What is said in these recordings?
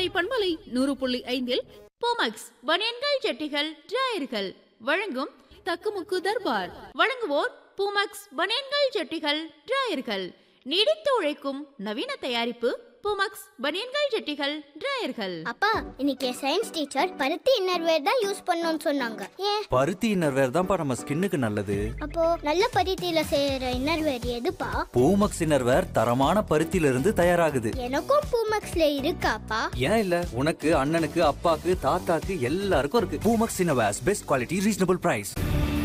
கோடை பண்பலை நூறு புள்ளி ஐந்தில் போமக்ஸ் பனியன்கள் ஜட்டிகள் டிராயர்கள் வழங்கும் தக்குமுக்கு தர்பார் வழங்குவோர் பூமக்ஸ் பனியன்கள் ஜட்டிகள் டிராயர்கள் நீடித்து உழைக்கும் நவீன தயாரிப்பு பூமக்ஸ் பனியன்கள் ஜட்டிகள் டிராயர்கள் அப்பா இன்னைக்கு சயின்ஸ் டீச்சர் பருத்தி இன்னர்வேர் தான் யூஸ் பண்ணணும்னு சொன்னாங்க ஏன் பருத்தி இன்னர்வேர் தான்ப்பா நம்ம ஸ்கின்னுக்கு நல்லது அப்போ நல்ல பருத்தியில செய்யற இன்னர்வேர் எதுப்பா பூமக்ஸ் இன்னர்வேர் தரமான பருத்தியில இருந்து தயாராகுது எனக்கும் பூமக்ஸ்ல இருக்காப்பா ஏன் இல்ல உனக்கு அண்ணனுக்கு அப்பாக்கு தாத்தாக்கு எல்லாருக்கும் இருக்கு Poomex innerwears best quality reasonable price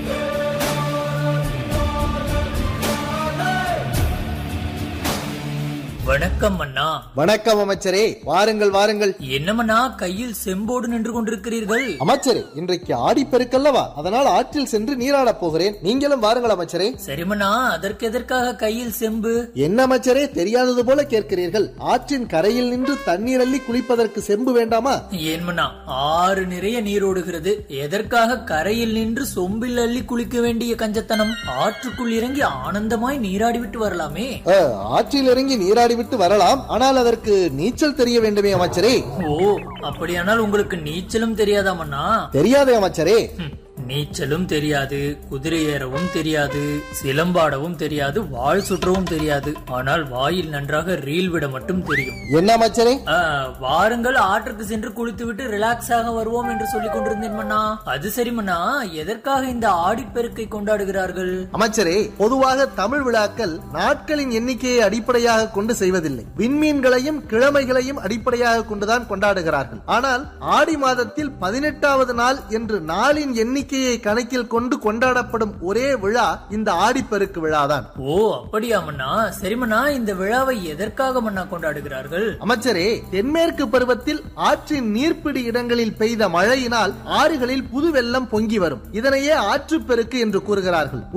வணக்கம் அண்ணா வணக்கம் அமைச்சரே வாருங்கள் வாருங்கள் என்னமண்ணா கையில் செம்போடு நின்று கொண்டிருக்கிறீர்கள் அமைச்சரே இன்றைக்கு ஆடிப்பெருக்கல்லவா அதனால் ஆற்றில் சென்று நீராடப் போகிறேன் நீங்களும் வாருங்கள் அமைச்சரே சரிமண்ணா அதற்கு எதற்காக கையில் செம்பு என்ன அமைச்சரே தெரியாதது போல கேட்கிறீர்கள் ஆற்றின் கரையில் நின்று தண்ணீர் அள்ளி குளிப்பதற்கு செம்பு வேண்டாமா ஏன்மண்ணா ஆறு நிறைய நீர் ஓடுகிறது எதற்காக கரையில் நின்று சொம்பில் அள்ளி குளிக்க வேண்டிய கஞ்சத்தனம் ஆற்றுக்குள் இறங்கி ஆனந்தமாய் நீராடிவிட்டு வரலாமே அ, ஆற்றில் இறங்கி நீராடிவிட்டு வரலாம் ஆனால் அதற்கு நீச்சல் தெரிய வேண்டுமே அமைச்சரே ஓ அப்படியானால் உங்களுக்கு நீச்சலும் தெரியாதாமண்ணா தெரியாதே அமைச்சரே ஹம், நீச்சலும் தெரியாது குதிரை ஏறவும் தெரியாது சிலம்பாடவும் தெரியாது வாழ் சுற்றவும் தெரியாது ஆனால் வாயில் நன்றாக ரீல் விட மட்டும் தெரியும் என்ன அமைச்சரே ஆ, வாருங்கள் ஆற்றுக்கு சென்று குளித்துவிட்டு ரிலாக்ஸ் ஆக வருவோம் என்று சொல்லிக் கொண்டிருந்தேன் மன்னா அது சரி மன்னா எதற்காக இந்த ஆடிப்பெருக்கை கொண்டாடுகிறார்கள் அமைச்சரே பொதுவாக தமிழ் விழாக்கள் நாட்களின் எண்ணிக்கையை அடிப்படையாக கொண்டு செய்வதில்லை விண்மீன்களையும் கிழமைகளையும் அடிப்படையாக கொண்டுதான் கொண்டாடுகிறார்கள் ஆனால் ஆடி மாதத்தில் பதினெட்டாவது நாள் என்று நாளின் எண்ணிக்கையை கணக்கில் கொண்டு கொண்டாடப்படும் ஒரே விழா இந்த ஆடிப்பெருக்கு விழாதான் ஓ அப்படியா மன்னா சரி மன்னா இந்த விழாவை எதற்காக மன்னா கொண்டாடுகிறார்கள் அமைச்சரே தென்மேற்கு பருவத்தில் ஆற்றின் நீர்ப்பிடி இடங்களில் பெய்த மழையினால் ஆறுகளில் புது வெள்ளம் பொங்கி வரும் இதனையே ஆற்றுப்பெருக்கு என்று கூறுகிறார்கள்